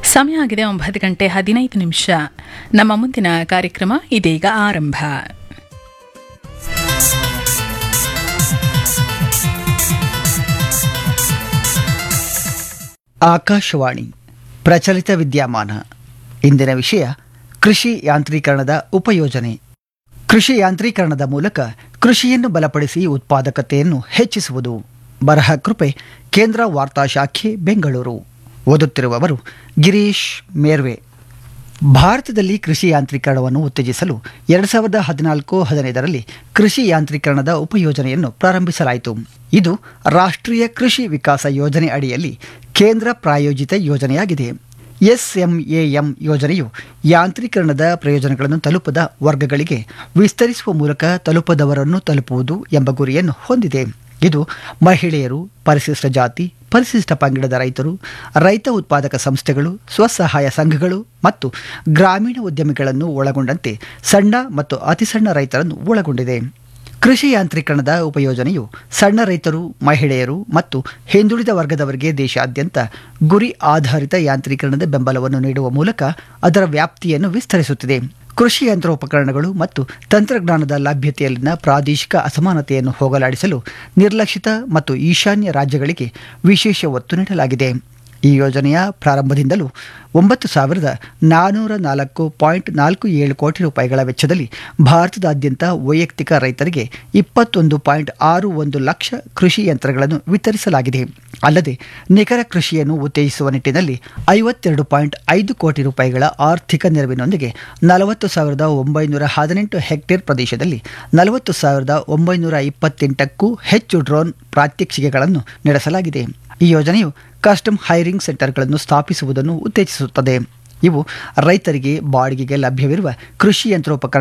ಸಮಯ ಆಗಿದೆ ಒಂಬತ್ತು ಗಂಟೆ ಹದಿನೈದು ನಿಮಿಷ ನಮ್ಮ ಮುಂದಿನ ಕಾರ್ಯಕ್ರಮ ಇದೀಗ ಆರಂಭ ಆಕಾಶವಾಣಿ ಪ್ರಚಲಿತ ವಿದ್ಯಮಾನ ಇಂದಿನ ವಿಷಯ ಕೃಷಿ ಯಾಂತ್ರೀಕರಣದ ಉಪಯೋಜನೆ ಕೃಷಿ ಯಾಂತ್ರೀಕರಣದ ಮೂಲಕ ಕೃಷಿಯನ್ನು ಬಲಪಡಿಸಿ ಉತ್ಪಾದಕತೆಯನ್ನು ಹೆಚ್ಚಿಸುವುದು ಬರಹ ಕೃಪೆ ಕೇಂದ್ರ ವಾರ್ತಾ ಶಾಖೆ ಬೆಂಗಳೂರು ಓದುತ್ತಿರುವವರು ಗಿರೀಶ್ ಮೇರ್ವೆ ಭಾರತದಲ್ಲಿ ಕೃಷಿ ಯಾಂತ್ರೀಕರಣವನ್ನು ಉತ್ತೇಜಿಸಲು ಎರಡು ಸಾವಿರದ ಹದಿನಾಲ್ಕು ಹದಿನೈದರಲ್ಲಿ ಕೃಷಿ ಯಾಂತ್ರೀಕರಣದ ಉಪಯೋಜನೆಯನ್ನು ಪ್ರಾರಂಭಿಸಲಾಯಿತು ಇದು ರಾಷ್ಟ್ರೀಯ ಕೃಷಿ ವಿಕಾಸ ಯೋಜನೆ ಅಡಿಯಲ್ಲಿ ಕೇಂದ್ರ ಪ್ರಾಯೋಜಿತ ಯೋಜನೆಯಾಗಿದೆ ಎಸ್ಎಂಎಎಂ ಯೋಜನೆಯು ಯಾಂತ್ರೀಕರಣದ ಪ್ರಯೋಜನಗಳನ್ನು ತಲುಪದ ವರ್ಗಗಳಿಗೆ ವಿಸ್ತರಿಸುವ ಮೂಲಕ ತಲುಪದವರನ್ನು ತಲುಪುವುದು ಎಂಬ ಗುರಿಯನ್ನು ಹೊಂದಿದೆ ಇದು ಮಹಿಳೆಯರು ಪರಿಶಿಷ್ಟ ಜಾತಿ ಪರಿಶಿಷ್ಟ ಪಂಗಡದ ರೈತರು ರೈತ ಉತ್ಪಾದಕ ಸಂಸ್ಥೆಗಳು ಸ್ವಸಹಾಯ ಸಂಘಗಳು ಮತ್ತು ಗ್ರಾಮೀಣ ಉದ್ಯಮಿಗಳನ್ನು ಒಳಗೊಂಡಂತೆ ಸಣ್ಣ ಮತ್ತು ಅತಿಸಣ್ಣ ರೈತರನ್ನು ಒಳಗೊಂಡಿದೆ ಕೃಷಿ ಯಾಂತ್ರೀಕರಣದ ಉಪಯೋಜನೆಯು ಸಣ್ಣ ರೈತರು ಮಹಿಳೆಯರು ಮತ್ತು ಹಿಂದುಳಿದ ವರ್ಗದವರಿಗೆ ದೇಶಾದ್ಯಂತ ಗುರಿ ಆಧಾರಿತ ಯಾಂತ್ರೀಕರಣದ ಬೆಂಬಲವನ್ನು ನೀಡುವ ಮೂಲಕ ಅದರ ವ್ಯಾಪ್ತಿಯನ್ನು ವಿಸ್ತರಿಸುತ್ತಿದೆ ಕೃಷಿ ಯಂತ್ರೋಪಕರಣಗಳು ಮತ್ತು ತಂತ್ರಜ್ಞಾನದ ಲಭ್ಯತೆಯಲ್ಲಿನ ಪ್ರಾದೇಶಿಕ ಅಸಮಾನತೆಯನ್ನು ಹೋಗಲಾಡಿಸಲು ನಿರ್ಲಕ್ಷಿತ ಮತ್ತು ಈಶಾನ್ಯ ರಾಜ್ಯಗಳಿಗೆ ವಿಶೇಷ ಒತ್ತು ನೀಡಲಾಗಿದೆ ಈ ಯೋಜನೆಯ ಪ್ರಾರಂಭದಿಂದಲೂ ಒಂಬತ್ತು ಸಾವಿರದ ನಾನ್ನೂರ ನಾಲ್ಕು ಪಾಯಿಂಟ್ ನಾಲ್ಕು ಏಳು ಕೋಟಿ ರೂಪಾಯಿಗಳ ವೆಚ್ಚದಲ್ಲಿ ಭಾರತದಾದ್ಯಂತ ವೈಯಕ್ತಿಕ ರೈತರಿಗೆ ಇಪ್ಪತ್ತೊಂದು ಪಾಯಿಂಟ್ ಆರು ಒಂದು ಲಕ್ಷ ಕೃಷಿ ಯಂತ್ರಗಳನ್ನು ವಿತರಿಸಲಾಗಿದೆ ಅಲ್ಲದೆ ನಿಖರ ಕೃಷಿಯನ್ನು ಉತ್ತೇಜಿಸುವ ನಿಟ್ಟಿನಲ್ಲಿ ಐವತ್ತೆರಡು ಪಾಯಿಂಟ್ ಐದು ಕೋಟಿ ರೂಪಾಯಿಗಳ ಆರ್ಥಿಕ ನೆರವಿನೊಂದಿಗೆ ನಲವತ್ತು ಸಾವಿರದ ಒಂಬೈನೂರ ಹದಿನೆಂಟು ಹೆಕ್ಟೇರ್ ಪ್ರದೇಶದಲ್ಲಿ ನಲವತ್ತು ಸಾವಿರದ ಒಂಬೈನೂರ ಇಪ್ಪತ್ತೆಂಟಕ್ಕೂ ಹೆಚ್ಚು ಡ್ರೋನ್ ಪ್ರಾತ್ಯಕ್ಷಿಕೆಗಳನ್ನು ನಡೆಸಲಾಗಿದೆ ಈ ಯೋಜನೆಯು ಕಸ್ಟಮ್ ಹೈರಿಂಗ್ ಸೆಂಟರ್ಗಳನ್ನು ಸ್ಥಾಪಿಸುವುದನ್ನು ಉತ್ತೇಜಿಸುತ್ತದೆ ಇವು ರೈತರಿಗೆ ಬಾಡಿಗೆಗೆ ಲಭ್ಯವಿರುವ ಕೃಷಿ ಯಂತ್ರೋಪಕರಣ